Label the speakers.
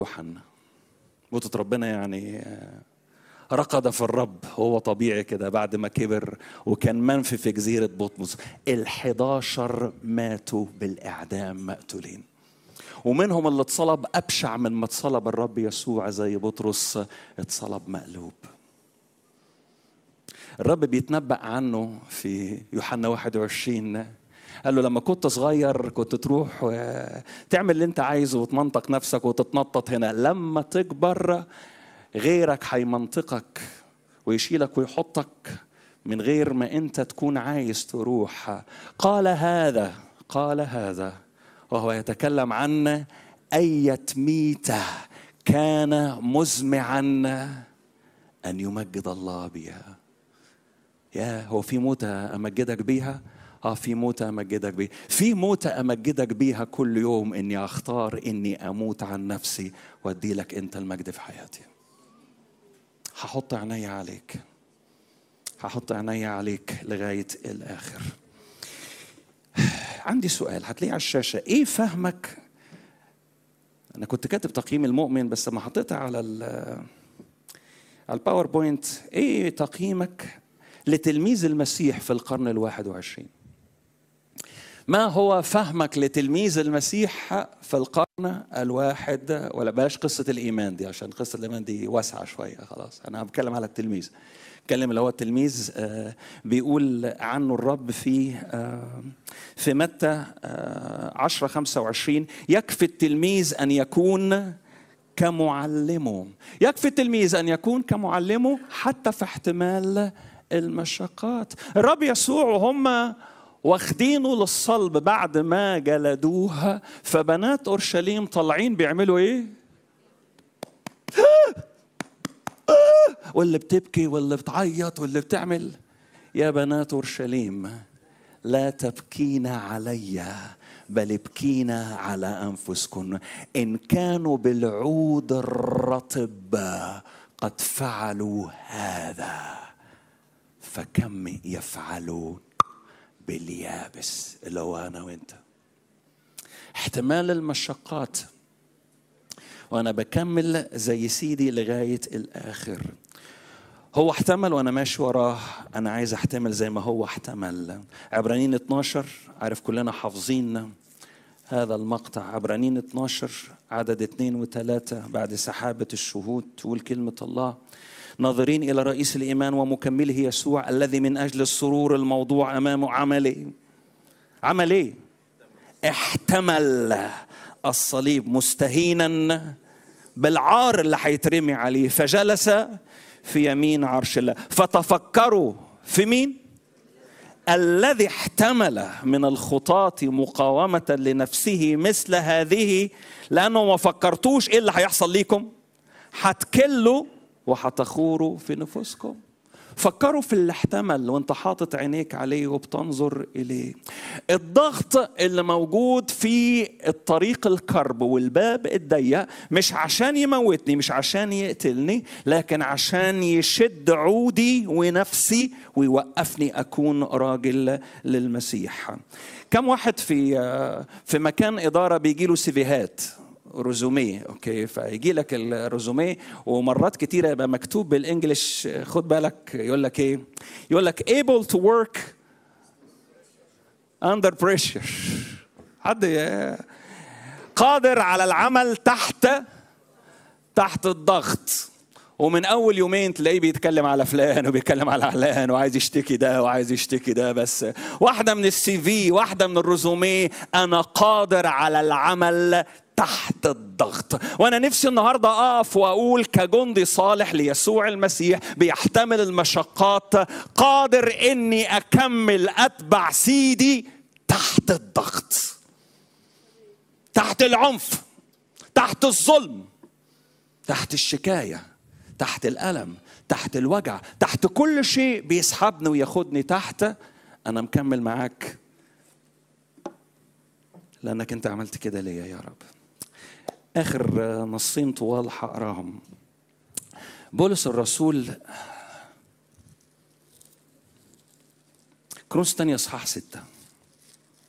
Speaker 1: يوحنا موتة ربنا يعني رقد في الرب هو طبيعي كده بعد ما كبر وكان منفي في جزيرة بطمس الحداشر ماتوا بالإعدام مقتولين ومنهم اللي اتصلب أبشع من ما اتصلب الرب يسوع زي بطرس اتصلب مقلوب الرب بيتنبأ عنه في يوحنا 21 قال له لما كنت صغير كنت تروح تعمل اللي انت عايزه وتمنطق نفسك وتتنطط هنا لما تكبر غيرك هيمنطقك ويشيلك ويحطك من غير ما انت تكون عايز تروح قال هذا قال هذا وهو يتكلم عن أية ميتة كان مزمعا أن يمجد الله بها يا هو في موتة أمجدك بيها اه في موتة أمجدك بيها في موتة أمجدك بيها كل يوم إني أختار إني أموت عن نفسي وأدي لك أنت المجد في حياتي هحط عيني عليك هحط عيني عليك لغاية الآخر عندي سؤال هتلاقيه على الشاشة إيه فهمك أنا كنت كاتب تقييم المؤمن بس لما حطيتها على ال على الباوربوينت إيه تقييمك لتلميذ المسيح في القرن الواحد وعشرين ما هو فهمك لتلميذ المسيح في القرن الواحد ولا بلاش قصة الإيمان دي عشان قصة الإيمان دي واسعة شوية خلاص أنا بتكلم على التلميذ بتكلم اللي هو التلميذ بيقول عنه الرب في في متى 10 25 يكفي التلميذ أن يكون كمعلمه يكفي التلميذ أن يكون كمعلمه حتى في احتمال المشقات الرب يسوع وهم واخدينه للصلب بعد ما جلدوها فبنات اورشليم طالعين بيعملوا ايه واللي بتبكي واللي بتعيط واللي بتعمل يا بنات اورشليم لا تبكين علي بل ابكينا على انفسكن ان كانوا بالعود الرطب قد فعلوا هذا فكم يفعلون باليابس اللي هو انا وانت احتمال المشقات وانا بكمل زي سيدي لغايه الاخر هو احتمل وانا ماشي وراه انا عايز احتمل زي ما هو احتمل عبرانيين 12 عارف كلنا حافظين هذا المقطع عبرانيين 12 عدد اثنين وثلاثة بعد سحابة الشهود تقول كلمة الله ناظرين إلى رئيس الإيمان ومكمله يسوع الذي من أجل السرور الموضوع أمامه عمل إيه؟ عمل إيه؟ احتمل الصليب مستهينا بالعار اللي هيترمي عليه فجلس في يمين عرش الله فتفكروا في مين؟ الذي احتمل من الخطاة مقاومة لنفسه مثل هذه لأنه ما فكرتوش إيه اللي هيحصل ليكم هتكلوا وهتخوروا في نفوسكم فكروا في اللي احتمل وانت حاطط عينيك عليه وبتنظر اليه الضغط اللي موجود في الطريق الكرب والباب الضيق مش عشان يموتني مش عشان يقتلني لكن عشان يشد عودي ونفسي ويوقفني اكون راجل للمسيح كم واحد في في مكان اداره بيجي له سيفيهات رزوميه اوكي فيجي لك الرزوميه ومرات كتيره يبقى مكتوب بالانجلش خد بالك يقول لك ايه يقول لك able to work under pressure حد قادر على العمل تحت تحت الضغط ومن اول يومين تلاقيه بيتكلم على فلان وبيتكلم على علان وعايز يشتكي ده وعايز يشتكي ده بس واحده من السي في واحده من الرزوميه انا قادر على العمل تحت الضغط وانا نفسي النهارده اقف واقول كجندي صالح ليسوع المسيح بيحتمل المشقات قادر اني اكمل اتبع سيدي تحت الضغط تحت العنف تحت الظلم تحت الشكايه تحت الالم تحت الوجع تحت كل شيء بيسحبني وياخدني تحت انا مكمل معاك لانك انت عملت كده ليا يا رب اخر نصين طوال هقراهم بولس الرسول كروس تانية اصحاح ستة